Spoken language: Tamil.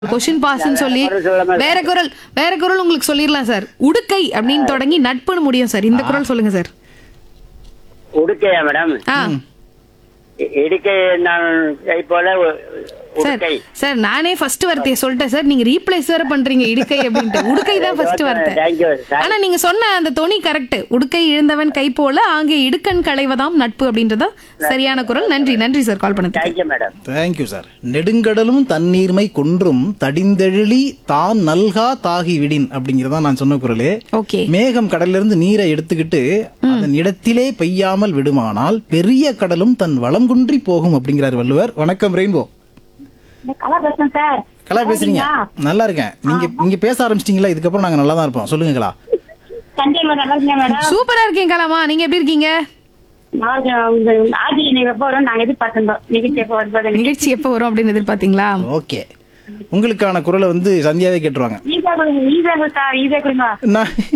கொஸ்டின் பாஸ்ன்னு சொல்லி குரல் சொல்லாம வேற குரல் வேற குரல் உங்களுக்கு சொல்லிடலாம் சார் உடுக்கை அப்படின்னு தொடங்கி நட்புன்னு முடியும் சார் இந்த குரல் சொல்லுங்க சார் உடுக்கையா மேடம் ஆ இ- இடுக்கை நான் கை போல உ- சார் உடுக்கை சார் நானே ஃபர்ஸ்ட் வார்த்தையை சொல்லிட்டேன் சார் நீங்க ரீப்ளேஸ் வேற பண்றீங்க இடுக்கை அப்படின்ட்டு உடுக்கை தான் ஃபர்ஸ்ட் வார்த்தை Thank you, sir. ஆனா நீங்க சொன்ன அந்த தொனி கரெக்ட் உடுக்கை இழந்தவன் கை போல ஆகிய இடுக்கண் களைவதாம் நட்பு அப்படின்றதா சரியான குரல் நன்றி நன்றி சார் கால் பண்ணதுக்கு தேங்க்யூ மேடம் தேங்க்யூ சார் நெடுங்கடலும் தண்ணீர்மை குன்றும் தடிந்தெழிலி தான் நல்கா தாகி விடின் அப்படிங்கறதா நான் சொன்ன குரலே ஓகே மேகம் கடல்ல இருந்து நீரை எடுத்துக்கிட்டு அதன் இடத்திலே பெய்யாமல் விடுமானால் பெரிய கடலும் தன் வளம் குன்றி போகும் அப்படிங்கிறார் வள்ளுவர் வணக்கம் ரெயின்போ கலா பேசுறேன் சார் கலா பேசுறீங்க நல்லா இருக்கேன் நீங்க நீங்க பேச ஆரம்பிச்சிட்டீங்களா இதுக்கப்புறம் நாங்க நல்லா தான் இருப்போம் சொல்லுங்க கலா சண்டே மேடம் நல்லா இருக்கீங்க மேடம் சூப்பரா இருக்கீங்க கலாமா நீங்க எப்படி இருக்கீங்க நல்லா இருக்கேன் உங்க ஆதி நீங்க எப்போ வரும் நாங்க எதிர்பார்த்திருந்தோம் நிகழ்ச்சி எப்போ வருது நிகழ்ச்சி எப்போ வரும் அப்படின்னு எதிர்பார்த்தீங்களா ஓகே உங்களுக்கான குரலை வந்து சந்தியாவே கேட்டுருவாங்க ஈஸியா கொடுங்க ஈஸியா கொடுங்க சார் ஈஸியா கொடுங்க நான்